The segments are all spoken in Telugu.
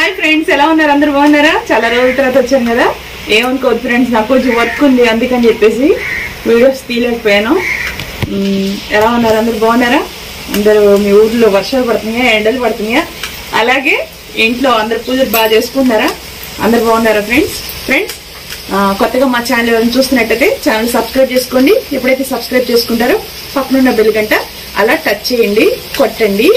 హాయ్ ఫ్రెండ్స్ ఎలా ఉన్నారు అందరు బాగున్నారా చాలా రోజుల తర్వాత వచ్చాను కదా ఏమనుకోవద్దు ఫ్రెండ్స్ నాకు కొంచెం వర్క్ ఉంది అందుకని చెప్పేసి వీడియోస్ తీయలేకపోయాను మ్మ్, ఎలా ఉన్నారు అందరు బాగున్నారా అందరూ మీ ఊర్లో వర్షాలు పడుతున్నాయా ఎండలు పడుతున్నాయా అలాగే ఇంట్లో అందరు పూజలు బాగా చేసుకుంటున్నారా అందరు బాగున్నారా ఫ్రెండ్స్ ఫ్రెండ్స్ ఆ, కొత్తగా మా ఛానల్ ఎవరైనా చూస్తున్నట్టయితే ఛానల్ సబ్స్క్రైబ్ చేసుకోండి ఎప్పుడైతే సబ్స్క్రైబ్ చేసుకుంటారో పక్కనున్న బెల్ గంట అలా టచ్ చేయండి కొట్టండి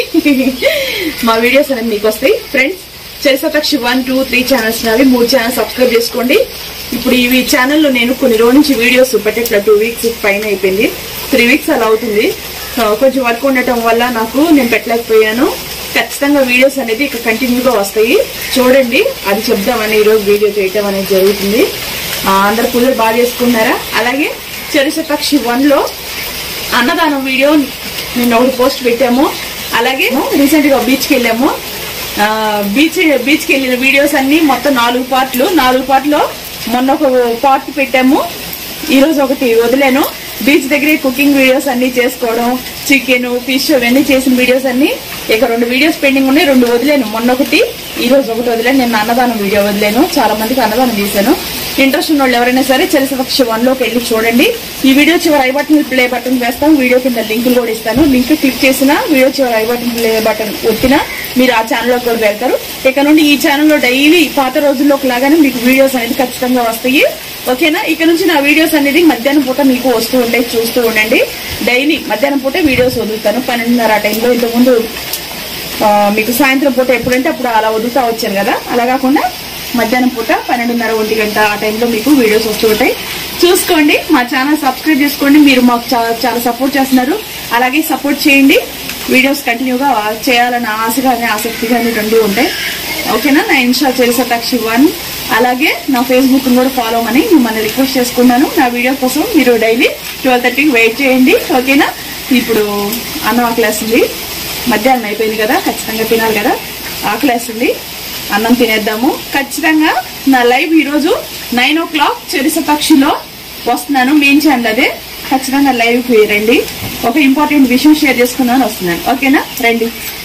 మా వీడియోస్ అనేది మీకు వస్తాయి ఫ్రెండ్స్ చరిసతక్షి వన్ టూ త్రీ ఛానల్స్ నావి మూడు ఛానల్ సబ్స్క్రైబ్ చేసుకోండి ఇప్పుడు ఇవి ఛానల్లో నేను కొన్ని రోజుల నుంచి వీడియోస్ పెట్టట్లా టూ వీక్స్ పైన అయిపోయింది త్రీ వీక్స్ అలా అవుతుంది ఆ, కొంచెం వర్క్ ఉండటం వల్ల నాకు నేను పెట్టలేకపోయాను ఖచ్చితంగా వీడియోస్ అనేది ఇక కంటిన్యూగా వస్తాయి చూడండి అది చెప్దామని ఈరోజు వీడియో చేయటం అనేది జరుగుతుంది ఆ, అందరు పూజలు బాగా చేసుకున్నారా అలాగే చరిసతక్షి వన్ లో అన్నదానం వీడియో నిన్న ఒకటి పోస్ట్ పెట్టాము అలాగే రీసెంట్ గా బీచ్ కి వెళ్ళాము ఆ, బీచ్ బీచ్ కి వెళ్ళిన వీడియోస్ అన్ని మొత్తం నాలుగు పార్ట్లు నాలుగు పార్ట్లో మొన్న ఒక పార్ట్ పెట్టాము ఈ రోజు ఒకటి వదిలేను బీచ్ దగ్గరే కుకింగ్ వీడియోస్ అన్ని చేసుకోవడం చికెన్ ఫిష్ అవన్నీ చేసిన వీడియోస్ అన్ని ఇక రెండు వీడియోస్ పెండింగ్ ఉన్నాయి రెండు వదిలేను మొన్న ఒకటి ఈ రోజు ఒకటి వదిలేను నేను అన్నదానం వీడియో వదిలేను చాలా మందికి అన్నదానం చేశాను ఇంట్రెస్ట్ ఉన్న వాళ్ళు ఎవరైనా సరే చలిసపక్ష వన్ లోకి వెళ్ళి చూడండి ఈ వీడియో చివరి ఐ బటన్ ప్లే బటన్ వేస్తాం వీడియో కింద లింకులు కూడా ఇస్తాను లింక్ క్లిక్ చేసిన వీడియో చివరి ఐ బటన్ ప్లే బటన్ వచ్చినా మీరు ఆ ఛానల్లోకి కూడా వెళ్తారు ఇక నుండి ఈ ఛానల్లో డైలీ పాత రోజుల్లోకి లాగానే మీకు వీడియోస్ అనేది ఖచ్చితంగా వస్తాయి ఓకేనా ఇక నుంచి నా వీడియోస్ అనేది మధ్యాహ్నం పూట మీకు వస్తూ ఉంటాయి చూస్తూ ఉండండి డైలీ మధ్యాహ్నం పూట వీడియోస్ వదులుతాను పన్నెండున్నర ఆ టైంలో ఇంతకుముందు ఆ, మీకు సాయంత్రం పూట ఎప్పుడంటే అప్పుడు అలా వదులుతా వచ్చాను కదా అలా కాకుండా మధ్యాహ్నం పూట పన్నెండున్నర ఒంటి గంట ఆ టైంలో మీకు వీడియోస్ వస్తూ ఉంటాయి చూసుకోండి మా ఛానల్ సబ్స్క్రైబ్ చేసుకోండి మీరు మాకు చా- చాలా సపోర్ట్ చేస్తున్నారు అలాగే సపోర్ట్ చేయండి వీడియోస్ కంటిన్యూగా చేయాలని ఆశ కానీ ఆసక్తి కానీ రెండు ఉంటాయి ఓకేనా నా ఇన్స్టా చేసటాక్షి వన్ అలాగే నా ఫేస్బుక్ కూడా ఫాలో అని మిమ్మల్ని రిక్వెస్ట్ చేసుకున్నాను నా వీడియో కోసం మీరు డైలీ ట్వెల్వ్ థర్టీకి వెయిట్ చేయండి ఓకేనా ఇప్పుడు అన్నం ఆకలేస్తుంది మధ్యాహ్నం అయిపోయింది కదా ఖచ్చితంగా తినాలి కదా ఆకలేస్తుంది అన్నం తినేద్దాము ఖచ్చితంగా నా లైవ్ ఈరోజు నైన్ ఓ క్లాక్ చెరిసపక్షిలో వస్తున్నాను మెయిన్ ఛానల్ అదే ఖచ్చితంగా లైవ్ కి రండి ఒక ఇంపార్టెంట్ విషయం షేర్ చేసుకున్నాను వస్తున్నాను ఓకేనా రండి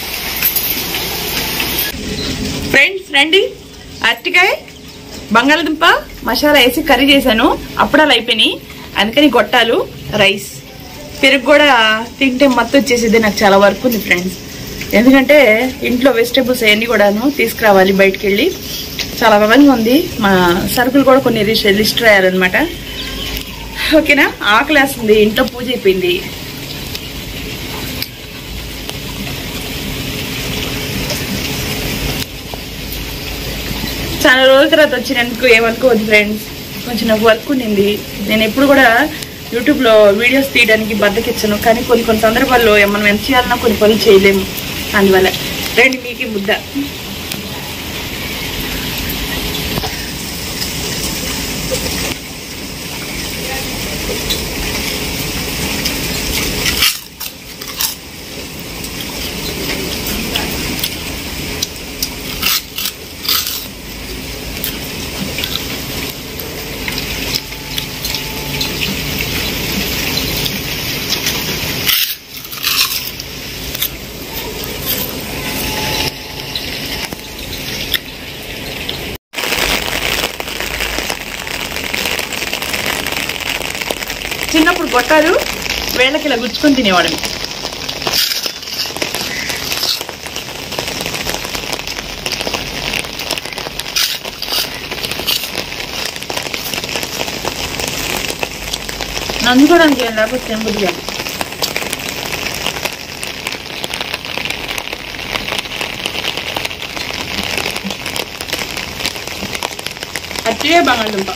ఫ్రెండ్స్ రండి అరటికాయ బంగాళదుంప మసాలా వేసి కర్రీ చేశాను అప్పుడాలు అయిపోయినాయి అందుకని గొట్టాలు రైస్ పెరుగు కూడా తింటే మత్తు వచ్చేసింది నాకు చాలా వర్క్ ఉంది ఫ్రెండ్స్ ఎందుకంటే ఇంట్లో వెజిటేబుల్స్ అవన్నీ కూడాను తీసుకురావాలి బయటికి వెళ్ళి చాలా విధంగా ఉంది మా సరుకులు కూడా కొన్ని లిస్ట్ లిస్ట్ రాయాలన్నమాట ఓకేనా ఆకలేస్తుంది ఇంట్లో పూజ అయిపోయింది చాలా రోజుల తర్వాత వచ్చినందుకు ఏమనుకోవద్దు ఫ్రెండ్స్ కొంచెం నాకు వర్క్ ఉండింది నేను ఎప్పుడు కూడా యూట్యూబ్లో వీడియోస్ తీయడానికి బద్దకిచ్చాను కానీ కొన్ని కొన్ని సందర్భాల్లో మనం ఎంత చేయాలన్నా కొన్ని పనులు చేయలేము అందువల్ల రండి మీకు ఈ ముద్ద చిన్నప్పుడు గొట్టాలు వేళ్ళకి ఇలా గుచ్చుకొని తినేవాళ్ళం నంచుకోవడానికి ఏం లేకపోతే తినబుద్దిగా అట్టే బంగాళదుంప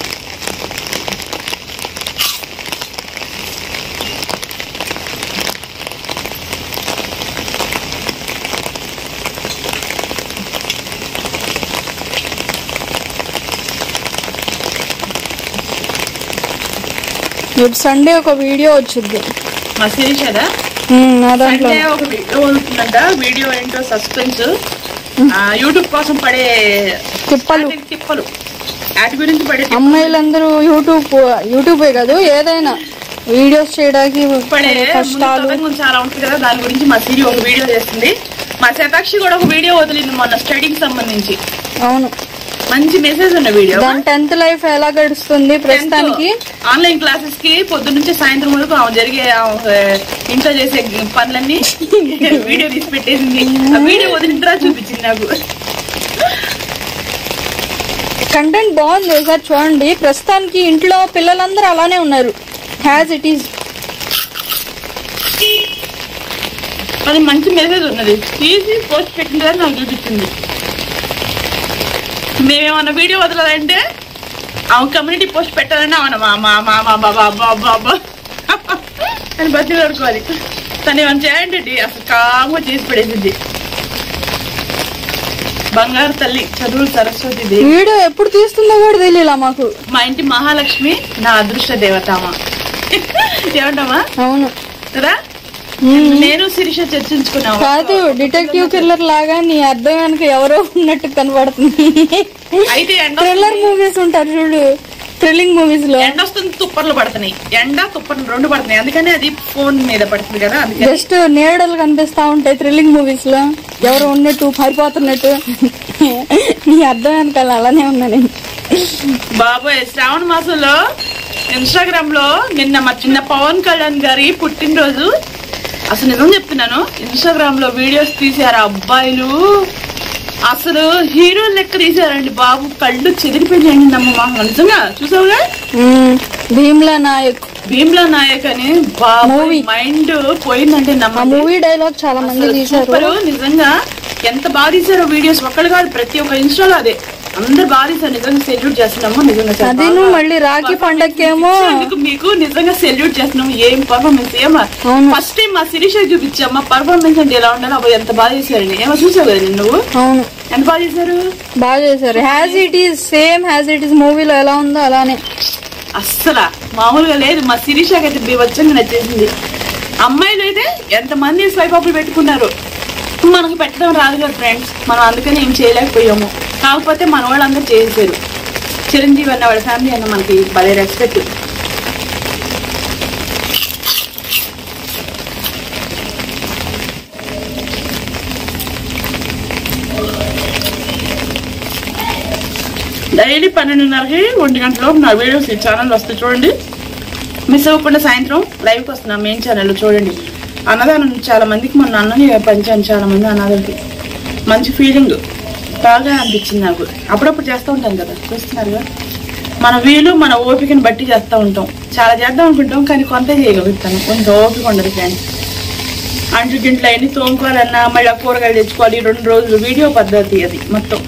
రేపు సండే ఒక వీడియో వచ్చింది మా శిరీష్ కదా నా దాంట్లో అంటే ఒక వీడియో ఉంటుందంట వీడియో ఏంటో సస్పెన్స్ యూట్యూబ్ కోసం పడే తిప్పలు వాటి తిప్పలు వాటి గురించి పడే తిప్పలు. అమ్మాయిలందరూ యూట్యూబ్ యూట్యూబే కాదు ఏదైనా వీడియోస్ చేయడానికి పడే పడే కష్టాలు ముందు చాలా ఉంటుంది కదా దాని గురించి మా సిరి ఒక వీడియో చేస్తుంది మా శతాక్షి కూడా ఒక వీడియో వదిలింది మొన్న స్టడీకి సంబంధించి అవును మంచి మెసేజ్ ఉన్న వీడియో దాని టెన్త్ లైఫ్ ఎలా గడుస్తుంది ప్రస్తుతానికి ఆన్లైన్ క్లాసెస్ కి పొద్దు నుంచి సాయంత్రం వరకు ఆమె జరిగే ఆమె ఇంట్లో చేసే పనులన్నీ వీడియో తీసి పెట్టేసింది ఆ వీడియో వదిలిన తర్వాత చూపించింది నాకు కంటెంట్ బాగుంది ఒకసారి చూడండి ప్రస్తుతానికి ఇంట్లో పిల్లలందరూ అలానే ఉన్నారు హ్యాజ్ ఇట్ ఈస్ అది మంచి మెసేజ్ ఉన్నది తీసి పోస్ట్ పెట్టిన తర్వాత నాకు చూపించింది మేమేమన్నా వీడియో వదలాలంటే ఆమె కమ్యూనిటీ పోస్ట్ పెట్టాలని అవునా మా మా మా మా బాబా బాబా బాబా అని బతికి పడుకోవాలి తను ఏమైనా చేయండి అసలు కామ్గా చేసి పడేసింది బంగారు తల్లి చదువులు సరస్వతి దేవి వీడియో ఎప్పుడు తీస్తుందో కూడా తెలియలా మాకు మా ఇంటి మహాలక్ష్మి నా అదృష్ట దేవతామా ఏమంటామా అవును కదా నేను శిరీష చర్చించుకున్నాము కాదు డిటెక్టివ్ థ్రిల్లర్ లాగా నీ అర్థం వెనక ఎవరో ఉన్నట్టు కనబడుతుంది అయితే ఎండ థ్రిల్లర్ మూవీస్ ఉంటారు చూడు థ్రిల్లింగ్ మూవీస్ లో ఎండ వస్తుంది తుప్పర్లు పడుతున్నాయి ఎండ తుప్పర్లు రెండు పడుతున్నాయి అందుకని అది ఫోన్ మీద పడుతుంది కదా అందుకని జస్ట్ నీడలు కనిపిస్తా ఉంటాయి థ్రిల్లింగ్ మూవీస్ లో ఎవరు ఉన్నట్టు పారిపోతున్నట్టు నీ అర్థం వెనకాల అలానే ఉన్నా నేను బాబోయ్ శ్రావణ మాసంలో ఇన్స్టాగ్రామ్ లో నిన్న మా చిన్న పవన్ కళ్యాణ్ గారి పుట్టినరోజు అసలు నిజం చెప్తున్నాను ఇన్స్టాగ్రామ్ లో వీడియోస్ తీసారు ఆ అబ్బాయిలు అసలు హీరో లెక్క తీసారండి బాబు కళ్ళు చెదిరిపోయినాయండి నమ్మ నిజంగా చూసావుగా మ్మ్. భీమ్లా నాయక్ భీమ్లా నాయక్ అని బాబు Movie. మైండ్ పోయిందంటే ఆ నమ్మ మూవీ డైలాగ్ చాలా మంది తీశారు సూపర్ నిజంగా ఎంత బాగా తీసారో వీడియోస్ ఒక్కడు కాదు ప్రతి ఒక్క ఇన్స్టాలో అదే అందరు బాగా తీసారు నిజంగా సెల్యూట్ చేస్తున్నాము నిజంగా చాలా అదేను బాగా మళ్ళీ రాఖీ పండక్కేమో అందుకు మీకు నిజంగా సెల్యూట్ చేస్తున్నాము ఏం పర్ఫార్మెన్స్ ఏమా అవును. ఫస్ట్ టైం మా శిరీష చూపించామ్మా పర్ఫార్మెన్స్ అంటే ఎలా ఉండాలి అబ్బాయి ఎంత బాగా చేశారని ఏమో చూసావు కదా నేను నువ్వు అవును ఎంత బాగా చేశారు బాగా చేశారు has it is same has it is మూవీలో ఎలా ఉందో అలానే అస్సలు మామూలుగా లేదు మా శిరీషకి అయితే బీవచ్చంగా నచ్చేసింది అమ్మాయిలు అయితే ఎంతమంది స్వైప్ అప్లు పెట్టుకున్నారు మనకు పెట్టడం రాదు కదా ఫ్రెండ్స్ మనం అందుకని ఏం చేయలేకపోయాము కాకపోతే మన వాళ్ళందరూ చేశారు చిరంజీవి అన్న వాళ్ళ ఫ్యామిలీ అన్న మనకి భలే రెస్పెక్ట్ డైలీ పన్నెండున్నరకి ఒంటి గంటలో నా వీడియోస్ ఈ ఛానల్ వస్తే చూడండి మిస్ అవ్వకుండా సాయంత్రం లైవ్కి వస్తున్నాం మెయిన్ ఛానల్ చూడండి అన్నదానం చాలా మందికి మొన్న అన్నని పంచాను చాలా మంది అన్నదానికి మంచి ఫీలింగ్ బాగా అనిపించింది నాకు అప్పుడప్పుడు చేస్తూ ఉంటాం కదా చూస్తున్నారుగా మన వీలు మన ఓపికని బట్టి చేస్తూ ఉంటాం చాలా చేద్దాం అనుకుంటాం కానీ కొంత చేయగలుగుతాను కొంచెం ఓపిక ఉండదు ఫ్రెండ్స్ అంటు గింట్లు అవన్నీ తోముకోవాలన్నా మళ్ళీ ఆ కూరగాయలు తెచ్చుకోవాలి రెండు రోజులు వీడియో పద్ధతి అది మొత్తం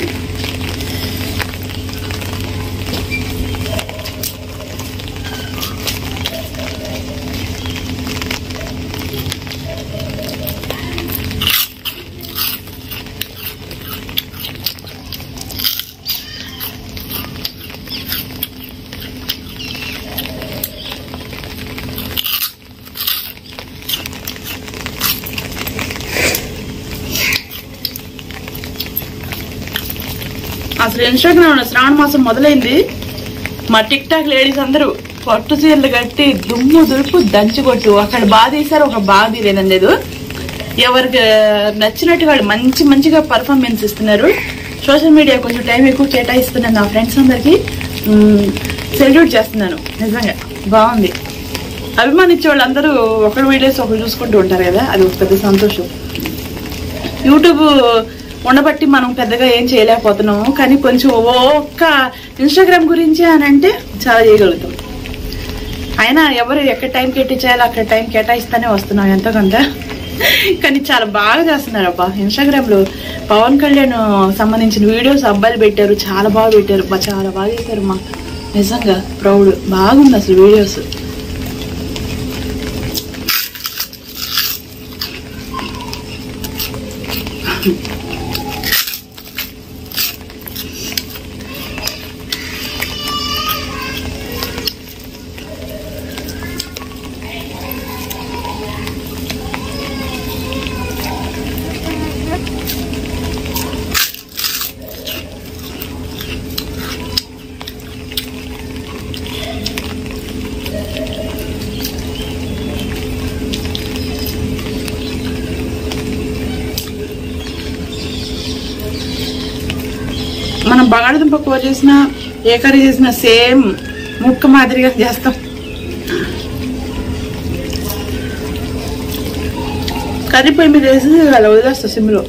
అసలు ఇన్స్టాగ్రామ్ శ్రావణ మాసం మొదలైంది మా టిక్ టాక్ లేడీస్ అందరూ పట్టు చీరలు కట్టి దుమ్ము దులుపు దంచి కొట్టు అక్కడ బాగా తీశారు ఒక బాగా తీయలేదని లేదు ఎవరికి నచ్చినట్టు వాళ్ళు మంచి మంచిగా పర్ఫార్మెన్స్ ఇస్తున్నారు సోషల్ మీడియా కొంచెం టైం ఎక్కువ కేటాయిస్తున్నాను నా ఫ్రెండ్స్ అందరికి సెల్యూట్ చేస్తున్నాను నిజంగా బాగుంది అభిమానించే వాళ్ళందరూ ఒకరి వీడియోస్ ఒకరు చూసుకుంటూ ఉంటారు కదా అది ఒక పెద్ద సంతోషం యూట్యూబ్ ఉండబట్టి మనం పెద్దగా ఏం చేయలేకపోతున్నాము కానీ కొంచెం ఒక్క ఇన్స్టాగ్రామ్ గురించి అని అంటే చాలా చేయగలుగుతాం అయినా ఎవరు ఎక్కడ టైం కేటాయించాలో అక్కడ టైం కేటాయిస్తానే వస్తున్నాం ఎంతో కొంత కానీ చాలా బాగా చేస్తున్నారు అబ్బా ఇన్స్టాగ్రామ్ లో పవన్ కళ్యాణ్ సంబంధించిన వీడియోస్ అబ్బాయిలు పెట్టారు చాలా బాగా పెట్టారు అబ్బా చాలా బాగా చేశారు మా నిజంగా ప్రౌడ్ బాగుంది అసలు వీడియోస్ మనం బంగాళదుంప కూర చేసిన ఏ కర్రీ చేసినా సేమ్ ముక్క మాదిరిగా చేస్తాం కర్రీ పొయ్యి మీద వేసి అలా వదిలేస్తా సిమ్లో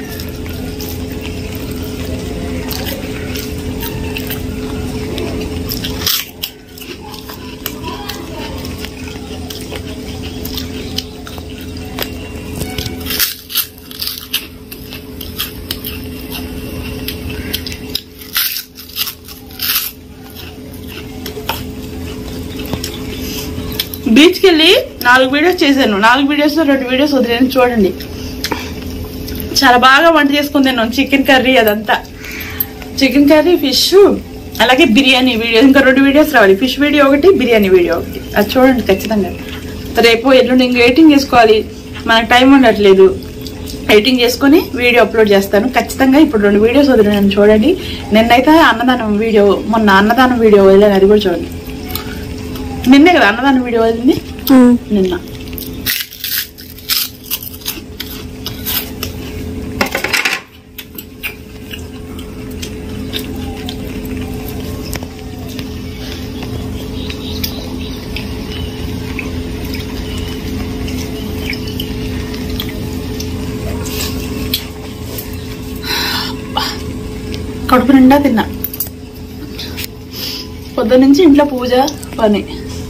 బీచ్కి వెళ్ళి నాలుగు వీడియోస్ చేశాను నాలుగు వీడియోస్ రెండు వీడియోస్ వదిలేను చూడండి చాలా బాగా వంట చేసుకుని తిన్నాను చికెన్ కర్రీ అదంతా చికెన్ కర్రీ ఫిష్ అలాగే బిర్యానీ వీడియో ఇంకా రెండు వీడియోస్ రావాలి ఫిష్ వీడియో ఒకటి బిర్యానీ వీడియో ఒకటి అది చూడండి ఖచ్చితంగా రేపు ఎల్లుండి ఇంకా ఎడిటింగ్ చేసుకోవాలి మనకు టైం ఉండట్లేదు ఎడిటింగ్ చేసుకొని వీడియో అప్లోడ్ చేస్తాను ఖచ్చితంగా ఇప్పుడు రెండు వీడియోస్ వదిలేను చూడండి నిన్నైతే అన్నదానం వీడియో మొన్న అన్నదానం వీడియో వదిలేను అది కూడా చూడండి నిన్నే కదా అన్నదానం వీడియో వదిలింది నిన్న కడుపు నిండా తిన్నా పొద్దునుంచి ఇంట్లో పూజ పని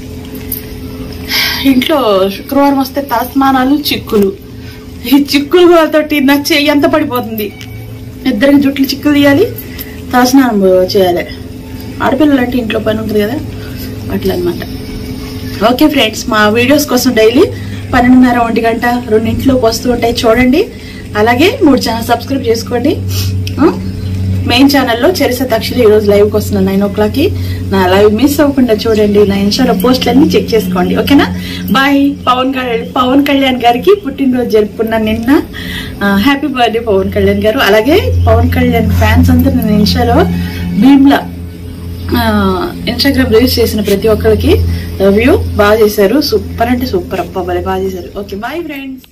ఇంట్లో శుక్రవారం వస్తే తలస్నానాలు చిక్కులు ఈ చిక్కులతోటి నా చెయ్యి ఎంత పడిపోతుంది ఇద్దరికి జుట్లు చిక్కులు తీయాలి తలస్నానం చేయాలి ఆడపిల్లలు అంటే ఇంట్లో పని ఉంటుంది కదా అట్లా అనమాట ఓకే ఫ్రెండ్స్ మా వీడియోస్ కోసం డైలీ పన్నెండున్నర ఒంటి గంట రెండింటిలోకి వస్తూ ఉంటాయి చూడండి అలాగే మూడు ఛానల్ సబ్స్క్రైబ్ చేసుకోండి మెయిన్ ఛానల్లో చెరిస తక్షణ ఈరోజు లైవ్కి వస్తున్నాను నైన్ ఓ క్లాక్కి నా లైవ్ మిస్ అవ్వకుండా చూడండి నా ఇన్స్టాలో పోస్టులన్నీ చెక్ చేసుకోండి ఓకేనా బాయ్ పవన్ కళ్యాణ్ పవన్ కళ్యాణ్ గారికి పుట్టినరోజు జరుపుకున్న నిన్న హ్యాపీ బర్త్డే పవన్ కళ్యాణ్ గారు అలాగే పవన్ కళ్యాణ్ ఫ్యాన్స్ అందరూ నేను ఇన్స్టాలో భీమ్లా ఇన్స్టాగ్రామ్ రీల్స్ చేసిన ప్రతి ఒక్కరికి వ్యూ బాగా చేశారు సూపర్ అంటే సూపర్ అబ్బా భలే బాగా చేశారు ఓకే బాయ్ ఫ్రెండ్స్